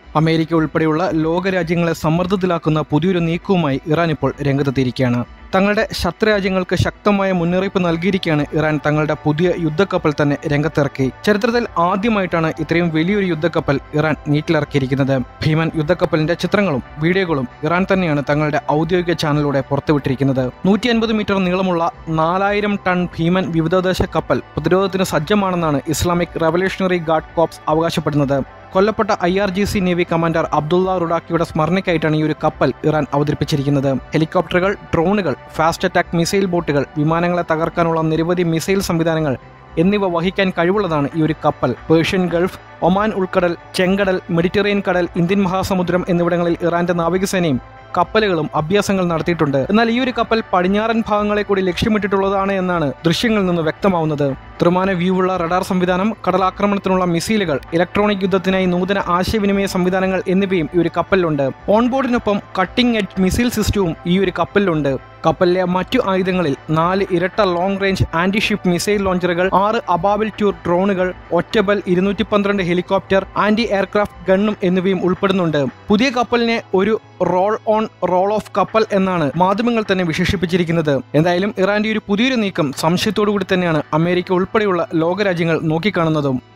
America ഉൾപ്പെടെയുള്ള ലോകരാജ്യങ്ങളെ സമ്മർദ്ദത്തിലാക്കുന്ന പുതിയൊരു നീക്കവുമായി Iran ഇപ്പോൾ രംഗത്തെത്തിയിരിക്കുകയാണ് തങ്ങളുടെ ശത്രുരാജ്യങ്ങൾക്ക് ശക്തമായ മുന്നറിയിപ്പ് നൽകിയിരിക്കുകയാണ് ഇറാൻ തങ്ങളുടെ പുതിയ യുദ്ധക്കപ്പൽ തന്നെ രംഗത്തിറക്കി ചരിത്രത്തിൽ ആദ്യമായിട്ടാണ് ഇത്രയും വലിയൊരു യുദ്ധക്കപ്പൽ ഇറാൻ നീറ്റിലിറക്കിയിരിക്കുന്നത് ഭീമൻ യുദ്ധക്കപ്പലിന്റെ ചിത്രങ്ങളും വീഡിയോകളും ഇറാൻ തന്നെയാണ് തങ്ങളുടെ ഔദ്യോഗിക ചാനലിലൂടെ പുറത്തുവിട്ടിരിക്കുന്നത് നൂറ്റി അൻപത് മീറ്റർ നീളമുള്ള നാലായിരം ടൺ ഭീമൻ വിവിധോദ്ദേശ കപ്പൽ പ്രതിരോധത്തിന് സജ്ജമാണെന്നാണ് ഇസ്ലാമിക് റവല്യൂഷണറി ഗാർഡ് കോപ്സ് അവകാശപ്പെടുന്നത് കൊല്ലപ്പെട്ട I R G C navy commander Abdullah റുഡാക്കിയുടെ സ്മരണയ്ക്കായിട്ടാണ് ഈ ഒരു കപ്പൽ ഇറാൻ അവതരിപ്പിച്ചിരിക്കുന്നത് ഹെലികോപ്റ്ററുകൾ ഡ്രോണുകൾ ഫാസ്റ്റ് അറ്റാക്ക് മിസൈൽ ബോട്ടുകൾ വിമാനങ്ങളെ തകർക്കാനുള്ള നിരവധി മിസൈൽ സംവിധാനങ്ങൾ എന്നിവ വഹിക്കാൻ കഴിവുള്ളതാണ് ഈ ഒരു കപ്പൽ പേർഷ്യൻ ഗൾഫ് ഒമാൻ ഉൾക്കടൽ ചെങ്കടൽ മെഡിറ്ററേനിയൻ കടൽ ഇന്ത്യൻ മഹാസമുദ്രം എന്നിവിടങ്ങളിൽ ഇറാന്റെ നാവികസേനയും കപ്പലുകളും അഭ്യാസങ്ങൾ നടത്തിയിട്ടുണ്ട് എന്നാൽ ഈ ഒരു കപ്പൽ പടിഞ്ഞാറൻ ഭാഗങ്ങളെ കൂടി ലക്ഷ്യമിട്ടിട്ടുള്ളതാണ് എന്നാണ് ദൃശ്യങ്ങളിൽ നിന്ന് വ്യക്തമാവുന്നത് ത്രിമാന വ്യൂവുള്ള റഡാർ സംവിധാനം കടലാക്രമണത്തിനുള്ള മിസൈലുകൾ ഇലക്ട്രോണിക് യുദ്ധത്തിനായി നൂതന ആശയവിനിമയ സംവിധാനങ്ങൾ എന്നിവയും ഈ ഒരു കപ്പലിലുണ്ട് ഓൺബോർഡിനൊപ്പം കട്ടിംഗ് എഡ്ജ് മിസൈൽ സിസ്റ്റവും ഈ ഒരു കപ്പലിലുണ്ട് കപ്പലിലെ മറ്റു ആയുധങ്ങളിൽ നാല് ഇരട്ട long range anti ship missile ലോഞ്ചറുകൾ ആറ് അബാബിൽ ടൂർ ഡ്രോണുകൾ ഒറ്റബൽ ഇരുന്നൂറ്റി പന്ത്രണ്ട് ഹെലികോപ്റ്റർ ആന്റി എയർക്രാഫ്റ്റ് ഗണ്ണും എന്നിവയും ഉൾപ്പെടുന്നുണ്ട് പുതിയ കപ്പലിനെ ഒരു റോൾ ഓൺ റോൾ ഓഫ് കപ്പൽ എന്നാണ് മാധ്യമങ്ങൾ തന്നെ വിശേഷിപ്പിച്ചിരിക്കുന്നത് എന്തായാലും ഇറാന്റെ ഒരു പുതിയൊരു നീക്കം സംശയത്തോടു കൂടി തന്നെയാണ് അമേരിക്ക ഉൾപ്പെടെയുള്ള ലോകരാജ്യങ്ങൾ നോക്കിക്കാണുന്നതും